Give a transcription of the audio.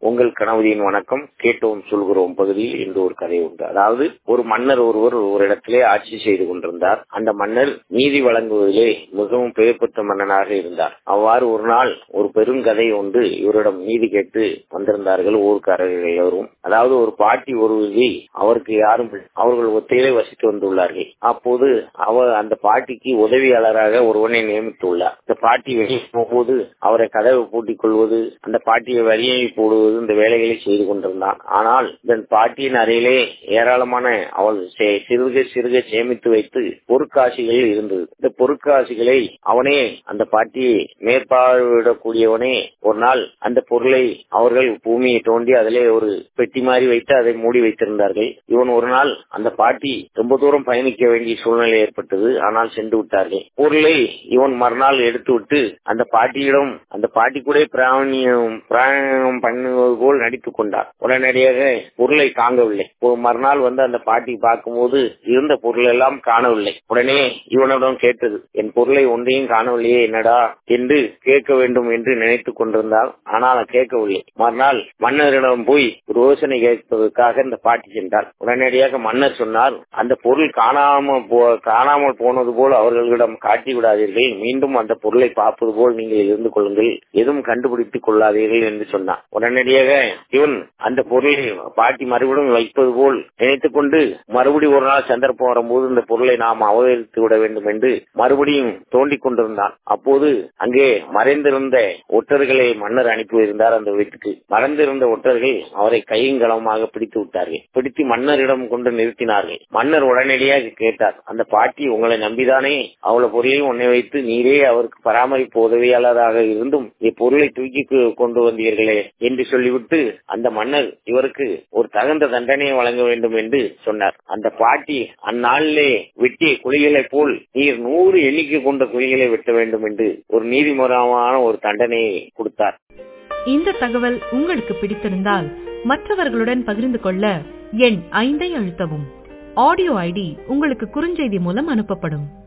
உங்கள் கணவரின் வணக்கம் கேட்டோம் சொல்கிறோம் பகுதியில் இந்த ஒரு கதை உண்டு அதாவது ஒரு மன்னர் ஒருவர் ஒரு இடத்திலே ஆட்சி செய்து கொண்டிருந்தார் அந்த மன்னர் நீதி வழங்குவதிலே மிகவும் பெயர் பெற்ற மன்னனாக இருந்தார் அவ்வாறு ஒரு நாள் ஒரு பெருங்கதை ஒன்று இவரிடம் நீதி கேட்டு வந்திருந்தார்கள் ஊர்க்காரர்கள் எல்லோரும் அதாவது ஒரு பாட்டி ஒருவரை அவருக்கு யாரும் அவர்கள் ஒத்தையிலே வசித்து வந்துள்ளார்கள் அப்போது அவர் அந்த பாட்டிக்கு உதவியாளராக ஒருவனை நியமித்துள்ளார் இந்த பாட்டி வெளியே போகும்போது அவரை கதவை பூட்டிக் கொள்வது அந்த பாட்டியை வரியை போடுவது இந்த வேலைகளை செய்து கொண்டிருந்தான் ஆனால் இந்த பாட்டியின் அறையிலே ஏராளமான அவள் சிறுக சிறுக சேமித்து வைத்து பொற்காசிகள் இருந்தது இந்த பொற்காசிகளை அவனே அந்த பாட்டியை மேற்பார்வையிடக்கூடியவனே ஒரு நாள் அந்த பொருளை அவர்கள் பூமியை தோண்டி அதிலே ஒரு பெட்டி மாதிரி வைத்து அதை மூடி வைத்திருந்தார்கள் இவன் ஒரு நாள் அந்த பாட்டி ரொம்ப தூரம் பயணிக்க வேண்டிய சூழ்நிலை ஏற்பட்டது ஆனால் சென்று விட்டார்கள் பொருளை இவன் மறுநாள் எடுத்து விட்டு அந்த பாட்டியிடம் அந்த பாட்டி கூட பிராணியம் பிராணம் பண்ணுவது போல் நடித்துக் கொண்டார் உடனடியாக பொருளை காங்கவில்லை ஒரு மறுநாள் வந்து அந்த பாட்டி பார்க்கும்போது இருந்த பொருள் எல்லாம் காணவில்லை உடனே இவனிடம் கேட்டது என் பொருளை ஒன்றையும் காணவில்லையே என்னடா என்று கேட்க வேண்டும் என்று நினைத்துக் கொண்டிருந்தால் ஆனால் கேட்கவில்லை மறுநாள் மன்னரிடம் போய் ஒரு யோசனை கேட்பதற்காக இந்த பாட்டி சென்றார் உடனடியாக மன்னர் சொன்னார் அந்த பொருள் காணாம காணாமல் போனது போல் அவர்களிடம் காட்டி விடாதீர்கள் மீண்டும் அந்த பொருளை பார்ப்பது போல் நீங்கள் இருந்து கொள்ளுங்கள் எதுவும் கண்டுபிடித்துக் கொள்ளாதீர்கள் என்று சொன்னார் உடனடியாக இவன் அந்த பொருளை பாட்டி மறுபடியும் வைப்பது போல் நினைத்துக் கொண்டு மறுபடி ஒரு நாள் சந்தர்ப்பம் வரும்போது இந்த பொருளை நாம் அவதரித்து விட வேண்டும் என்று மறுபடியும் தோண்டிக் கொண்டிருந்தான் அப்போது அங்கே மறைந்திருந்த ஒற்றர்களை மன்னர் அனுப்பியிருந்தார் அந்த வீட்டுக்கு மறைந்திருந்த ஒற்றர்கள் அவரை கையங்களமாக பிடித்து விட்டார்கள் பிடித்து மன்னரிடம் கொண்டு நிறுத்தினார்கள் மன்னர் உடனடியாக கேட்டார் அந்த பாட்டி உங்களை நம்பிதானே அவ்வளவு பொருளையும் உன்னை வைத்து நீரே அவருக்கு பராமரிப்பு உதவியாளராக இருந்தும் இப்பொருளை தூக்கி கொண்டு வந்தீர்களே என்று சொல்லிவிட்டு அந்த மன்னர் இவருக்கு ஒரு தகுந்த தண்டனையை வழங்க வேண்டும் என்று சொன்னார் அந்த பாட்டி அந்நாளிலே வெட்டிய குழிகளை போல் நீர் நூறு எண்ணிக்கை கொண்ட குழிகளை வெட்ட வேண்டும் என்று ஒரு நீதிமன்றமான ஒரு தண்டனையை கொடுத்தார் இந்த தகவல் உங்களுக்கு பிடித்திருந்தால் மற்றவர்களுடன் பகிர்ந்து கொள்ள எண் ஐந்தை அழுத்தவும் ஆடியோ ஐடி உங்களுக்கு குறுஞ்செய்தி மூலம் அனுப்பப்படும்